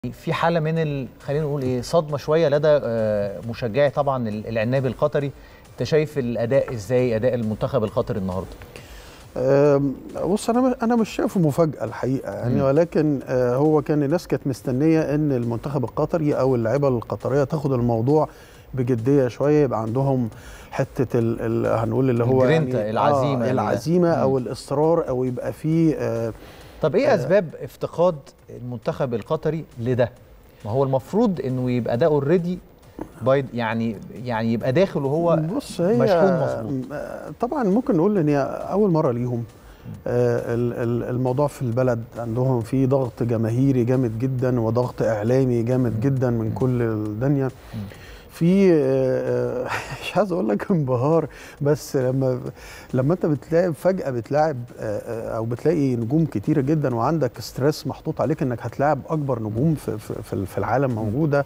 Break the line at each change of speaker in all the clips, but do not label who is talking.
في حاله من ال... خلينا نقول ايه صدمه شويه لدى آه، مشجعي طبعا ال- العنابي القطري انت شايف الاداء ازاي اداء المنتخب القطري النهارده
أم، بص انا انا مش شايفه مفاجاه الحقيقه يعني ولكن آه، هو كان الناس كانت مستنيه ان المنتخب القطري او اللعيبه القطريه تاخد الموضوع بجديه شويه يبقى عندهم حته ال ال هنقول اللي هو
الجرينتا، العزيمة
آه
اللي-
العزيمه
مم.
او الاصرار او يبقى فيه آه
طب ايه اسباب افتقاد المنتخب القطري لده ما هو المفروض انه يبقى ده اوريدي بايد يعني يعني يبقى داخل وهو
بص هي
مشحون مظبوط.
آه، طبعا ممكن نقول ان هي اول مره ليهم آه، ال- ال- الموضوع في البلد عندهم في ضغط جماهيري جامد جدا وضغط اعلامي جامد جدا من كل الدنيا في آه، آه، مش عايز اقول لك انبهار بس لما لما انت بتلاعب فجاه بتلاعب آه، آه، او بتلاقي نجوم كتيره جدا وعندك ستريس محطوط عليك انك هتلاعب اكبر نجوم في في- في في العالم موجوده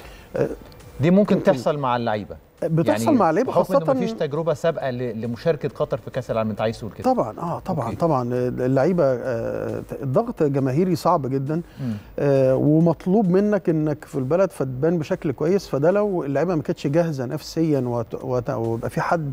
دي ممكن تحصل مع اللعيبه
بتحصل مع لعيبه
بحكم
خاصه
انه مفيش تجربه سابقه ل- لمشاركه قطر في كاس العالم انت عايز تقول كده
طبعا اه طبعا
أوكي.
طبعا اللعيبه آه، الضغط جماهيري صعب جدا
مم.
آه، ومطلوب منك انك في البلد فتبان بشكل كويس فده لو اللعيبه ما كانتش جاهزه نفسيا وت- وت- ويبقى في حد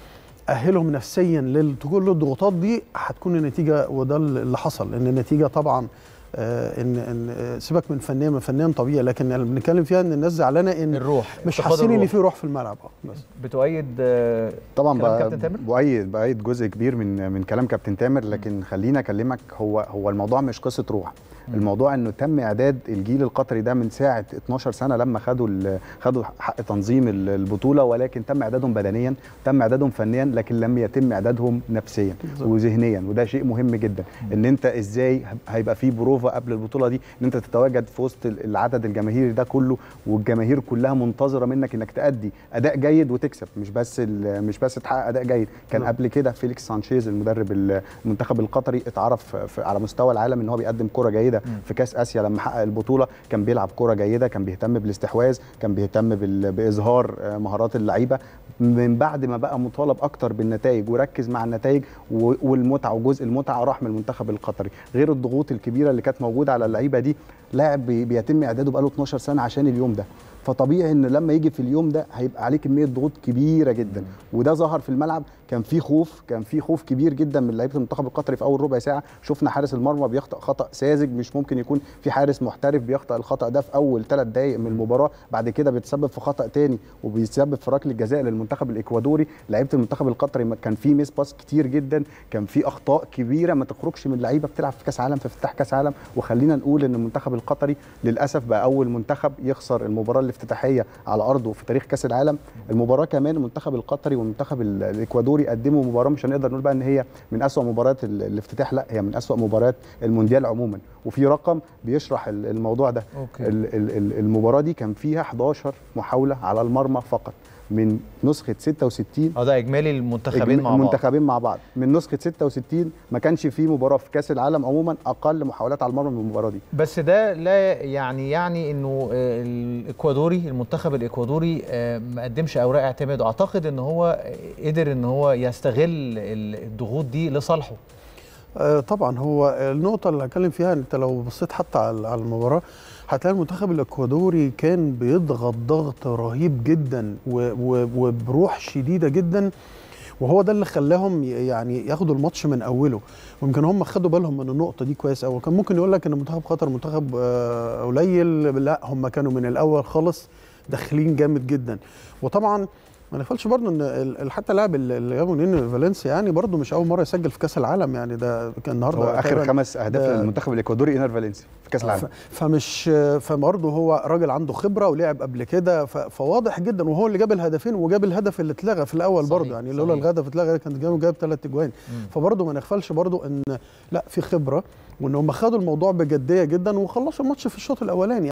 اهلهم نفسيا لكل الضغوطات دي هتكون النتيجه وده اللي حصل ان النتيجه طبعا آه، ان ان آه، سيبك من فنيا من فنيا طبيعي لكن اللي بنتكلم فيها ان الناس زعلانه ان
الروح
مش
افتقاد
حاسين ان
الروح.
في روح في الملعب اه بس
بتؤيد آه،
طبعا
كلام
بقى-
كابتن تامر؟
بأيد بأيد جزء كبير من من كلام كابتن تامر لكن خليني اكلمك هو هو الموضوع مش قصه روح الموضوع انه تم اعداد الجيل القطري ده من ساعه 12 سنه لما خدوا ال- خدوا حق تنظيم ال- البطوله ولكن تم اعدادهم بدنيا تم اعدادهم فنيا لكن لم يتم اعدادهم نفسيا
بالظبط.
وذهنيا وده شيء مهم جدا ان انت ازاي هيبقى في بروفا قبل البطوله دي ان انت تتواجد في وسط ال- العدد الجماهيري ده كله والجماهير كلها منتظره منك انك تأدي اداء جيد وتكسب مش بس ال- مش بس تحقق اداء جيد كان
نعم.
قبل كده فيليكس سانشيز المدرب المنتخب القطري اتعرف في على مستوى العالم ان هو بيقدم كره جيده في كاس اسيا لما حقق البطوله كان بيلعب كره جيده كان بيهتم بالاستحواذ كان بيهتم بال- باظهار آه، مهارات اللعيبه من بعد ما بقى مطالب اكتر بالنتائج وركز مع النتائج و- والمتعه وجزء المتعه راح من المنتخب القطري غير الضغوط الكبيره اللي كانت موجوده على اللعيبه دي لاعب بي- بيتم اعداده بقاله 12 سنه عشان اليوم ده فطبيعي ان لما يجي في اليوم ده هيبقى عليه كميه ضغوط كبيره جدا وده ظهر في الملعب كان في خوف كان في خوف كبير جدا من لعيبه المنتخب القطري في اول ربع ساعه شفنا حارس المرمى بيخطئ خطا ساذج مش ممكن يكون في حارس محترف بيخطئ الخطا ده في اول ثلاث دقائق من المباراه بعد كده بيتسبب في خطا تاني وبيتسبب في ركله جزاء للمنتخب الاكوادوري لعيبه المنتخب القطري ما- كان في ميس باس كتير جدا كان في اخطاء كبيره ما تخرجش من لعيبه بتلعب في كاس عالم في افتتاح كاس عالم وخلينا نقول ان المنتخب القطري للاسف بقى اول منتخب يخسر المباراه الافتتاحيه على ارضه في تاريخ كاس العالم المباراه كمان المنتخب القطري والمنتخب ال- الاكوادوري قدموا مباراه مش هنقدر نقول بقى ان هي من اسوا مباريات ال- الافتتاح لا هي من اسوا مباريات المونديال عموما وفي رقم بيشرح ال- الموضوع ده
أوكي.
ال- ال- ال- المباراه دي كان فيها 11 محاوله على المرمى فقط من نسخه 66
اه ده اجمالي المنتخبين مع بعض
المنتخبين مع بعض من نسخه 66 ما كانش في مباراه في كاس العالم عموما اقل محاولات على المرمى من المباراه دي
بس ده لا يعني يعني انه آه، الاكوادوري المنتخب الاكوادوري آه، ما قدمش اوراق اعتماد اعتقد ان هو قدر ان هو يستغل ال- الضغوط دي لصالحه
آه، طبعا هو النقطة اللي هتكلم فيها انت لو بصيت حتى على على المباراة هتلاقي المنتخب الاكوادوري كان بيضغط ضغط رهيب جدا و- و- وبروح شديدة جدا وهو ده اللي خلاهم ي- يعني ياخدوا الماتش من اوله ويمكن هم خدوا بالهم من النقطة دي كويس قوي كان ممكن يقول لك ان منتخب قطر منتخب آه، قليل لا هم كانوا من الاول خالص داخلين جامد جدا وطبعا ما نغفلش برضه ان ال- ال- حتى لاعب ال- اللي جابوا نين فالنسيا يعني برضه مش اول مره يسجل في كاس العالم يعني ده كان النهارده
هو اخر
تقريباً
خمس اهداف
ده-
للمنتخب الاكوادوري انر فالنسيا في كاس العالم
ف- فمش فبرضه هو راجل عنده خبره ولعب قبل كده ف- فواضح جدا وهو اللي جاب الهدفين وجاب الهدف اللي اتلغى في الاول
صحيح،
برضه يعني لولا
صحيح.
الهدف اتلغى كان جاب جاب ثلاث اجوان فبرضه ما نغفلش برضه ان لا في خبره وان هم خدوا الموضوع بجديه جدا وخلصوا الماتش في الشوط الاولاني